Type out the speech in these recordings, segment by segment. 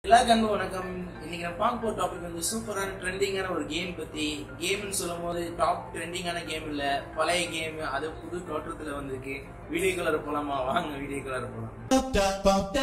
எல்லாருக்கும் அன்பு வணக்கம் இன்னைக்கு நம்ம பார்க்க போற டாபிக் வந்து சூப்பரான ட்ரெண்டிங்கான ஒரு கேம் பத்தி கேம்னு சொல்லும் போது டாப் ட்ரெண்டிங்கான கேம் இல்ல பழைய கேம் அது புது தோற்றத்துல வந்திருக்கு வீடியோ கலர் போலாமா வாங்க வீடியோ கலர் போலாம்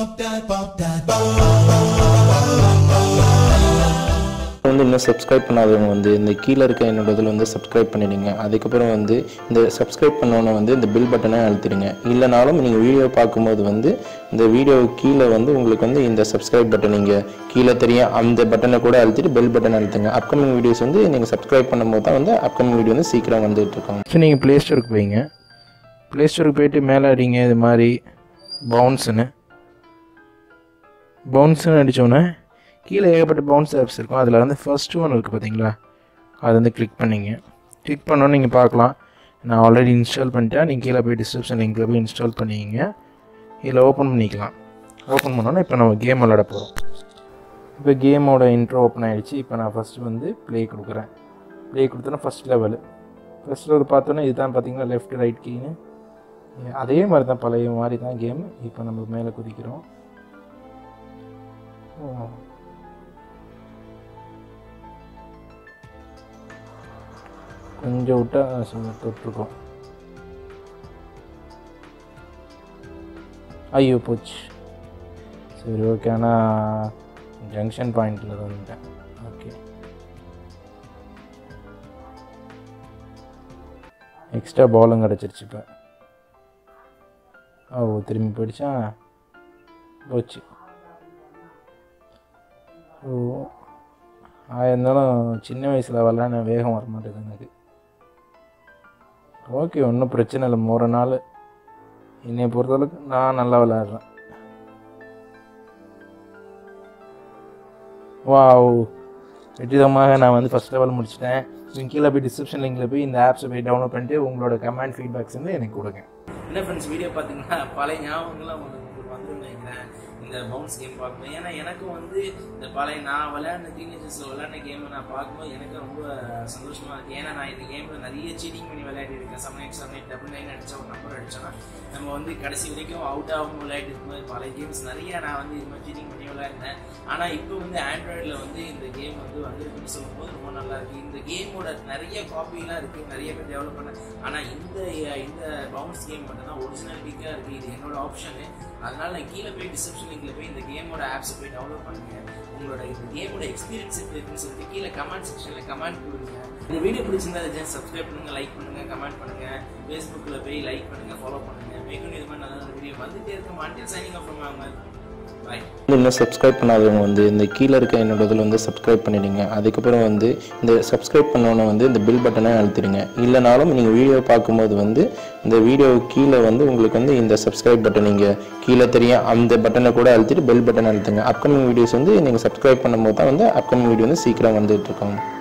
வந்து இன்னும் சப்ஸ்கிரைப் பண்ணாதவங்க வந்து இந்த கீழே இருக்க என்னோட இதில் வந்து சப்ஸ்கிரைப் பண்ணிடுங்க அதுக்கப்புறம் வந்து இந்த சப்ஸ்கிரைப் பண்ணோன்னே வந்து இந்த பில் பட்டனை அழுத்திடுங்க இல்லைனாலும் நீங்கள் வீடியோ பார்க்கும்போது வந்து இந்த வீடியோ கீழே வந்து உங்களுக்கு வந்து இந்த சப்ஸ்கிரைப் பட்டன் நீங்கள் கீழே தெரியும் அந்த பட்டனை கூட அழுத்திட்டு பெல் பட்டன் அழுத்துங்க அப்கமிங் வீடியோஸ் வந்து நீங்கள் சப்ஸ்கிரைப் பண்ணும்போது தான் வந்து அப்கமிங் வீடியோ வந்து சீக்கிரம் வந்துட்டு இருக்கோம் ஸோ நீங்கள் ப்ளே ஸ்டோருக்கு போய்ங்க ப்ளே ஸ்டோருக்கு போயிட்டு மேலே அடிங்க இது மாதிரி பவுன்ஸுன்னு பவுன்ஸுன்னு அடித்தோன்னே கீழே ஏகப்பட்ட பவுன்ஸ் ஆப்ஸ் இருக்கும் அதில் வந்து ஃபர்ஸ்ட் ஒன் இருக்குது பார்த்தீங்களா அதை வந்து கிளிக் பண்ணிங்க கிளிக் பண்ணோன்னு நீங்கள் பார்க்கலாம் நான் ஆல்ரெடி இன்ஸ்டால் பண்ணிட்டேன் நீங்கள் கீழே போய் டிஸ்கிரிப்ஷன் லிங்கில் போய் இன்ஸ்டால் பண்ணிக்கிங்க இதில் ஓப்பன் பண்ணிக்கலாம் ஓப்பன் பண்ணோன்னா இப்போ நம்ம கேம் விளாட போகிறோம் இப்போ கேமோட இன்ட்ரோ ஓப்பன் ஆகிடுச்சு இப்போ நான் ஃபஸ்ட்டு வந்து ப்ளே கொடுக்குறேன் ப்ளே கொடுத்தோன்னா ஃபஸ்ட் லெவலு ஃபஸ்ட் லெவல் பார்த்தோன்னா இதுதான் பார்த்தீங்களா லெஃப்ட் ரைட் கீன்னு அதே மாதிரி தான் பழைய மாதிரி தான் கேம் இப்போ நம்ம மேலே குதிக்கிறோம் ஓ கொஞ்சம் விட்டா சும்மா தொட்டிருக்கோம் ஐயோ போச்சு சரி ஓகே ஆனால் ஜங்ஷன் பாயிண்டில் வந்துட்டேன் ஓகே எக்ஸ்ட்ரா பாலும் கிடச்சிருச்சு இப்போ ஓ திரும்பி போயிடுச்சா போச்சு ஓ இருந்தாலும் சின்ன வயசில் விளாட வேகம் வர மாட்டேது எனக்கு ஓகே ஒன்றும் பிரச்சனை இல்லை ஒரு நாள் என்னை பொறுத்தளவுக்கு நான் நல்லா விளையாடுறேன் வாவ் வெற்றிதமாக நான் வந்து ஃபஸ்ட் லெவல் முடிச்சிட்டேன் நீங்கள் கீழே போய் டிஸ்கிரிப்ஷன் லிங்கில் போய் இந்த ஆப்ஸை போய் டவுன்லோட் பண்ணிட்டு உங்களோட கமெண்ட் ஃபீட்பேக்ஸ் வந்து எனக்கு கொடுங்க என்ன ஃப்ரெண்ட்ஸ் வீடியோ பார்த்தீங்கன்னா பழைய ஞாபகங்கள்லாம் உங்களுக்கு வந்துடும் நினைக்கிறேன் இந்த பவுன்ஸ் கேம் பார்க்கும்போது ஏன்னா எனக்கும் வந்து இந்த பழைய நான் விளையாடின டீனேஜர்ஸில் விளையாடின கேமை நான் பார்க்கும்போது எனக்கு ரொம்ப சந்தோஷமா இருக்கு ஏன்னா நான் இந்த கேமில் நிறைய சீட்டிங் பண்ணி விளையாடி இருக்கேன் seven eight seven eight double nine அடிச்சா ஒரு நம்பர் அடிச்சோன்னா நம்ம வந்து கடைசி வரைக்கும் அவுட் ஆகும் விளையாடி இருக்கும்போது பழைய கேம்ஸ் நிறைய நான் வந்து இது மாதிரி சீட்டிங் பண்ணி விளையாடினேன் ஆனால் இப்போ வந்து ஆண்ட்ராய்டில் வந்து இந்த கேம் வந்து வந்திருக்குன்னு சொல்லும்போது ரொம்ப நல்லா இருக்கு இந்த கேமோட நிறைய காப்பிலாம் இருக்கு நிறைய பேர் டெவலப் பண்ண ஆனால் இந்த இந்த பவுன்ஸ் கேம் மட்டும் தான் ஒரிஜினாலிட்டிக்காக இருக்கு இது என்னோட ஆப்ஷனு அதனால நான் கீழே போய் டிஸ்கிரிப்ஷன் லிங்க்ல போய் இந்த கேமோட ஆப்ஸ் போய் டவுன்லோட் பண்ணுங்க உங்களோட இந்த கேமோட எக்ஸ்பீரியன்ஸ் எப்படி இருக்குன்னு சொல்லிட்டு கீழே கமெண்ட் செக்ஷன்ல கமெண்ட் கொடுங்க இந்த வீடியோ பிடிச்சிருந்தா அதை சப்ஸ்கிரைப் பண்ணுங்க லைக் பண்ணுங்க கமெண்ட் பண்ணுங்க ஃபேஸ்புக்கில் போய் லைக் பண்ணுங்க ஃபாலோ பண்ணுங்க மேலும் இது மாதிரி நல்ல வீடியோ வந்துட்டே இருக்கும் மாண்டியல் சைனிங் ஆஃப் அவங்க பாய் வந்து இன்னும் சப்ஸ்கிரைப் பண்ணாதவங்க வந்து இந்த கீழே இருக்க என்னோட இதில் வந்து சப்ஸ்கிரைப் பண்ணிடுங்க அதுக்கப்புறம் வந்து இந்த சப்ஸ்கிரைப் பண்ணோன்னே வந்து இந்த பில் பட்டனை அழுத்திடுங்க இல்லைனாலும் நீங்கள் வீடியோ பார்க்கும்போது வந்து இந்த வீடியோ கீழே வந்து உங்களுக்கு வந்து இந்த சப்ஸ்கிரைப் பட்டன் நீங்கள் கீழே தெரியும் அந்த பட்டனை கூட அழுத்திட்டு பெல் பட்டன் அழுத்துங்க அப்கமிங் வீடியோஸ் வந்து நீங்கள் சப்ஸ்கிரைப் பண்ணும்போது தான் வந்து அப்கமிங் வீடியோ வந்து சீக்கிரம் வந்துட்டு இருக்கோம்